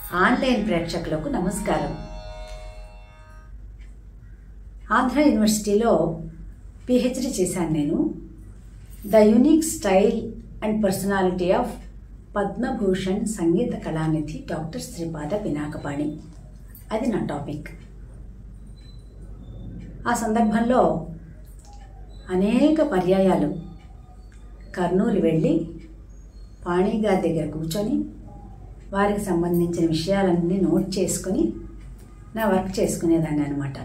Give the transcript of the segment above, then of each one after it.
online ప్రేక్షకులకు నమస్కారం ఆంధ్ర యూనివర్సిటీలో పిహెచ్డి చేశాను నేను the unique style and personality of Padma Bhushan Sangeetha Kalanidhi doctor Sripada Pinakapani అది నా టాపిక్ ఆ సందర్భంలో అనేక పర్యాయాలు కర్నూలు వెళ్ళి పాణి గారి దగ్గర కూర్చొని వారికి సంబంధించిన విషయాలన్నీ నోట్ చేసుకొని నా వర్క్ చేసుకునేదాన్ని అనమాట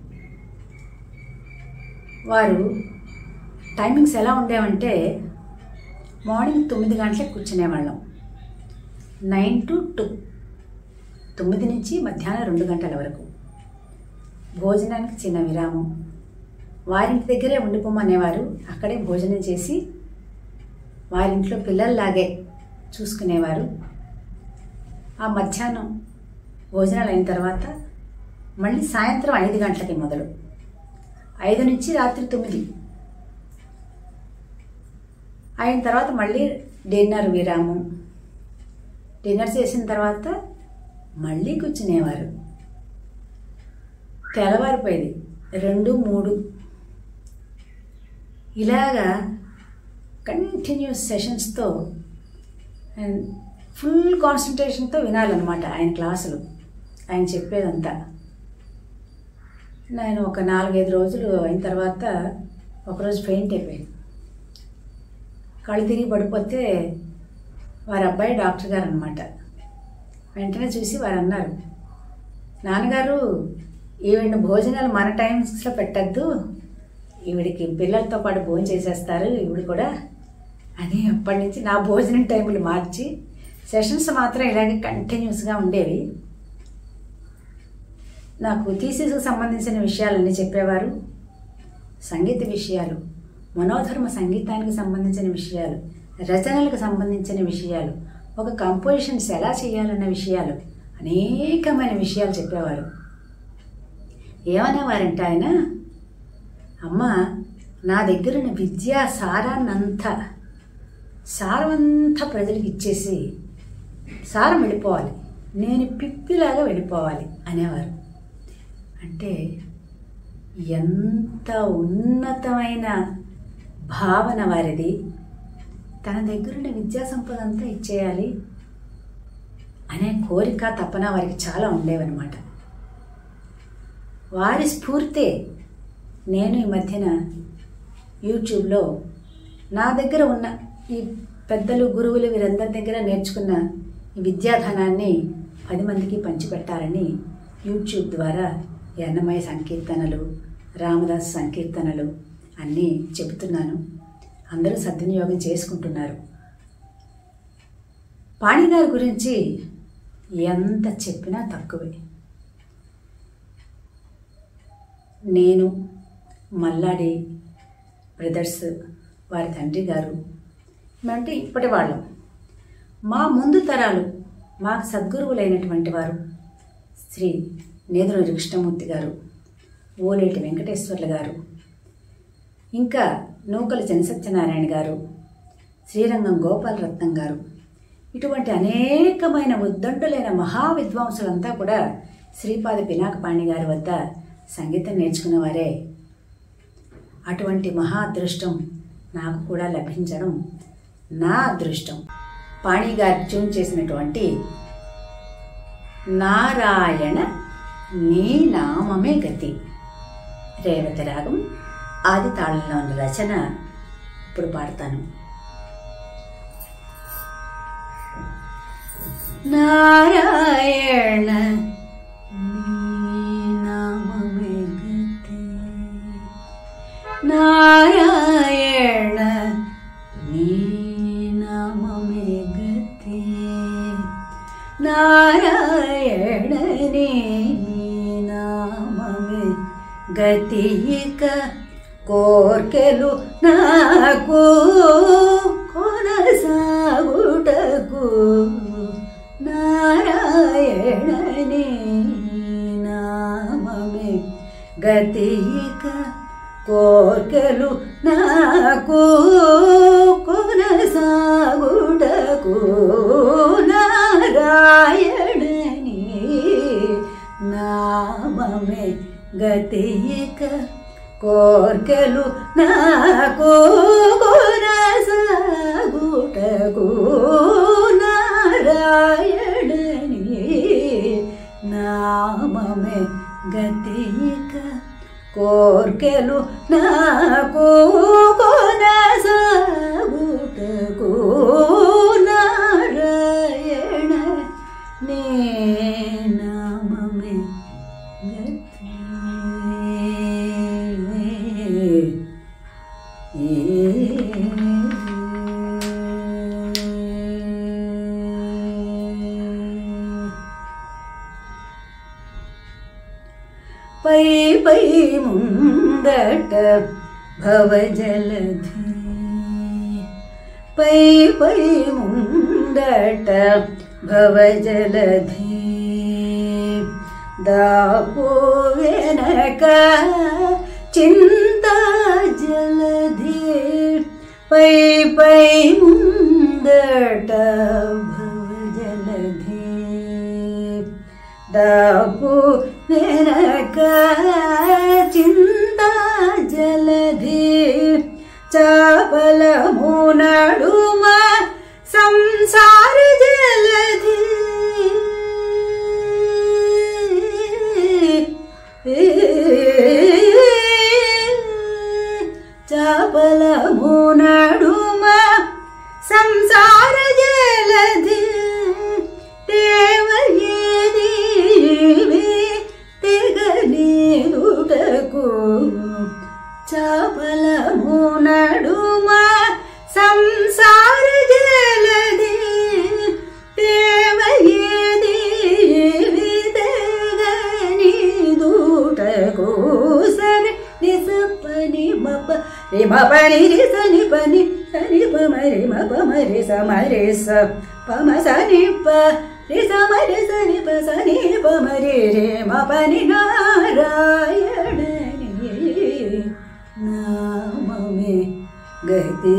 వారు టైమింగ్స్ ఎలా ఉండేవంటే మార్నింగ్ తొమ్మిది గంటలకు కూర్చునేవాళ్ళం నైన్ టు టూ తొమ్మిది నుంచి మధ్యాహ్నం రెండు గంటల వరకు భోజనానికి చిన్న విరామం వారింటి దగ్గరే ఉండిపోమనేవారు అక్కడే భోజనం చేసి వారింట్లో పిల్లల్లాగే చూసుకునేవారు ఆ మధ్యాహ్నం భోజనాలు అయిన తర్వాత మళ్ళీ సాయంత్రం ఐదు గంటలకి మొదలు ఐదు నుంచి రాత్రి తొమ్మిది అయిన తర్వాత మళ్ళీ డిన్నర్ విరామం డిన్నర్ చేసిన తర్వాత మళ్ళీ కూర్చునేవారు తెల్లవారిపోయేది రెండు మూడు ఇలాగా కంటిన్యూస్ సెషన్స్తో ఫుల్ కాన్సన్ట్రేషన్తో వినాలన్నమాట ఆయన క్లాసులు ఆయన చెప్పేదంతా నేను ఒక నాలుగైదు రోజులు అయిన తర్వాత ఒకరోజు పెయింట్ అయిపోయింది కళ్ళు తిరిగి పడిపోతే వారి అబ్బాయి డాక్టర్ గారు అనమాట వెంటనే చూసి వారు అన్నారు నాన్నగారు ఈవిడ భోజనాలు మన టైమ్స్లో పెట్టద్దు ఈవిడికి పిల్లలతో పాటు భోజనం చేసేస్తారు ఈవిడ కూడా అని అప్పటి నుంచి నా భోజనం టైంలు మార్చి సెషన్స్ మాత్రం ఇలాగే కంటిన్యూస్గా ఉండేవి నాకు థీసిస్కు సంబంధించిన విషయాలన్నీ చెప్పేవారు సంగీత విషయాలు మనోధర్మ సంగీతానికి సంబంధించిన విషయాలు రచనలకు సంబంధించిన విషయాలు ఒక కంపోజిషన్స్ ఎలా చేయాలన్న విషయాలు అనేకమైన విషయాలు చెప్పేవారు ఏమనేవారంటే ఆయన అమ్మ నా దగ్గరున్న విద్యా సారాన్నంతా సారమంతా ప్రజలకు ఇచ్చేసి సారం వెళ్ళిపోవాలి నేను పిప్పిలాగా వెళ్ళిపోవాలి అనేవారు అంటే ఎంత ఉన్నతమైన భావన వారిది తన దగ్గరున్న విద్యా సంపద అంతా ఇచ్చేయాలి అనే కోరిక తపన వారికి చాలా ఉండేవన్నమాట వారి స్ఫూర్తే నేను ఈ మధ్యన యూట్యూబ్లో నా దగ్గర ఉన్న ఈ పెద్దలు గురువులు వీరందరి దగ్గర నేర్చుకున్న ఈ విద్యాధనాన్ని పది మందికి పంచిపెట్టాలని యూట్యూబ్ ద్వారా ఈ అన్నమయ్య సంకీర్తనలు రామదాస్ సంకీర్తనలు అన్నీ చెబుతున్నాను అందరూ సద్వినియోగం చేసుకుంటున్నారు పాణిగారి గురించి ఎంత చెప్పినా తక్కువే నేను మల్లాడి బ్రదర్స్ వారి తండ్రి గారు అంటే ఇప్పటి వాళ్ళం మా ముందు తరాలు మాకు సద్గురువులైనటువంటి వారు శ్రీ నేదునూరి కృష్ణమూర్తి గారు ఓలేటి వెంకటేశ్వర్లు గారు ఇంకా నూకల జనసత్యనారాయణ గారు శ్రీరంగం గోపాలరత్నం గారు ఇటువంటి అనేకమైన ఉద్దండులైన మహా విద్వాంసులంతా కూడా శ్రీపాద పినాకపాణి గారి వద్ద సంగీతం నేర్చుకున్న వారే అటువంటి మహా అదృష్టం నాకు కూడా లభించడం నా అదృష్టం పాణి గారు ట్యూన్ చేసినటువంటి నారాయణ నీ నామమే గతి రేవతి రాగం ఆది తాళంలో ఉన్న రచన ఇప్పుడు పాడతాను నారాయణ నీ నామమే గతి నారాయణ నీ నామమే గతి నారాయణ నీ నామమే గతి ఇక కోర్కెలు నాకు కొనసాగుటకు నారాయణ నీ నామమే గతి ఇక కోర్కెలు నాకు కొనసాగుటకు నారాయణ నామమే గతిక కోర్కెలు నాకు కొనసాగుటకు నారాయణని నామమే గతిక కోర్కెలు నాకు కొనసాగుటకు నారాయణ నీ నామమే గతి పై పై ముందట భవజలధి పై పై ముందట భవజలధి దాపు వెనక చింత జలధి పై పై ముందట భవజలధి దాపు వెనక చింత జలధి చాపలము నడుమ సంసార జలధి చాపలము నడుమ సంసార జలధి దేవయేది తెగనీరుటకు చాపలము నడుమ సంసార జలధి దేవయేది తెగనీరుటకు సరి నిసపని మప రిమ పని రిసని పని సని పమ రిమ పమ రిస మరి స పమ సని ప రిస మరి సని ప సని పమ రి రే మ పని నారాయణని నామమే గతి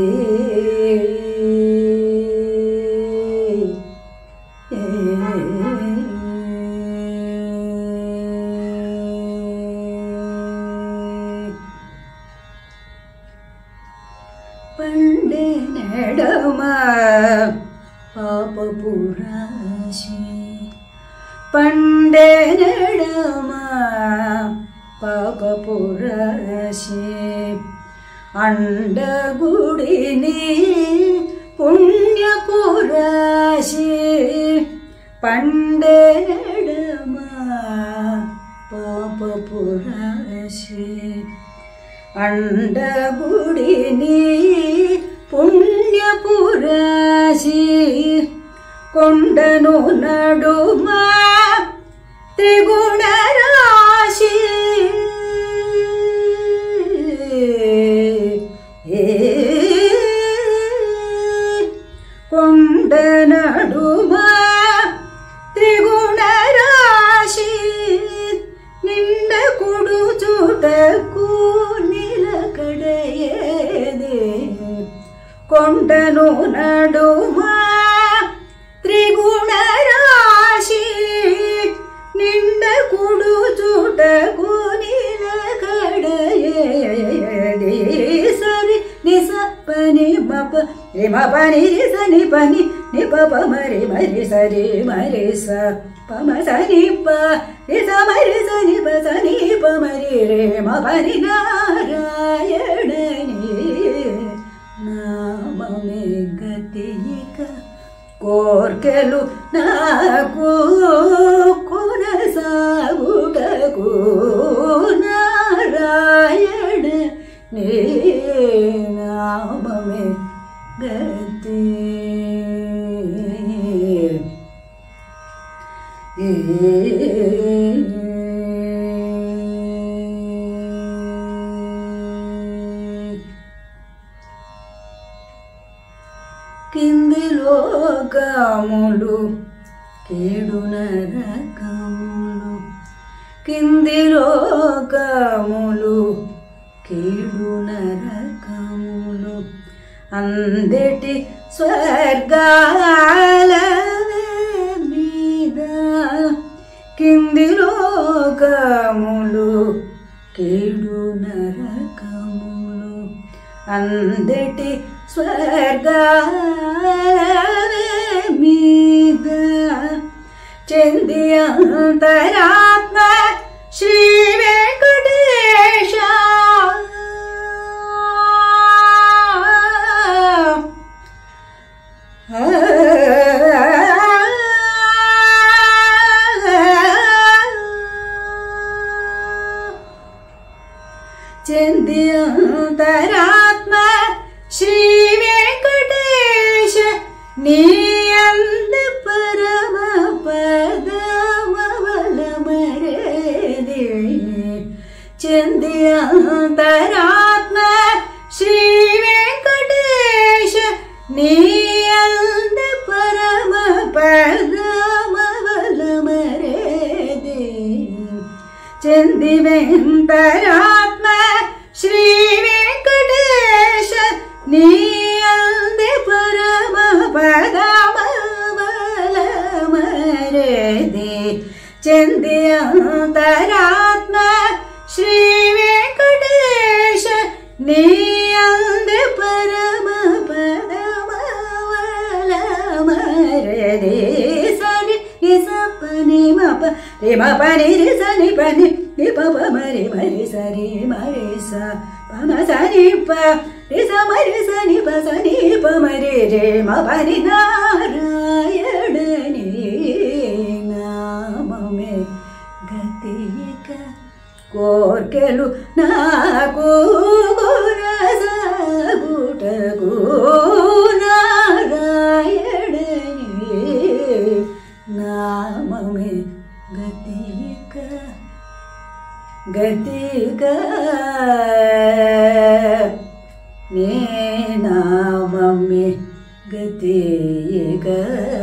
పండే నెడమ పాపపు రాశి పండే నెడమ పాపపు రాశి అండగుడిని పుణ్యపు రాశి పండే నెడమ పాపపు రాశి అండగుడిని పుణ్యపురాశి కొండను నడుమా త్రిగుణ రాశి కొండ నడుమా త్రిగుణ రాశి నిండ కుడు చూటకు నిలకడయేదే కొండను నడుమా త్రిగుణ రాశి నిండ కుడు చూటకు నిలకడయేదే సరి నిస పని మప రిమ పని రిస ని పని ని ప మరి మరి సరి మరి స పమ సని ప రిస మరి సని ప సని ప మరి రే మ పని నారాయణని నామమే గతిక కోర్కెలు నాకు కొనసాగుటకు నారాయణ నీ నామమే గతి కింది లోకములు కీడు నరకములు కింది లోకములు కీడు నరకములు అందటి స్వర్గాల మీద కింది లోకములు లోకములు కీడు నరకములు అందటి స్వర్గాల మీద చెంది అంతరాత్మ శ్రీ వెంకటేశ చెంది అంతరాత్మ శ్రీ వెంకటేశ నీ అంద పరమ పదమవల మరేది చెంది అంతరాత్మ శ్రీ వెంకటేశ నీ అంద పరమ పదమవల మరేది చెంది వెంకరాత్మ శ్రీ వెంకటేశ నీ అంది పరమ పదమల మరేది చెంది అంతరాత్మ శ్రీ వెంకటేశ నీ అంది పరమ పదమల మరేది సరి ఇస పని మప రే మ పని రి సని పని ని ప ప మరి మరి సరి మరి స పమ సని ప రి స మరి సని ప సని ప మరి రే మ పని నారాయణని నామమే గతిక కోర్కెలు నాకు గురసగుటకు నారాయణని నామమే గతిక గతిక నే నామమే గతిక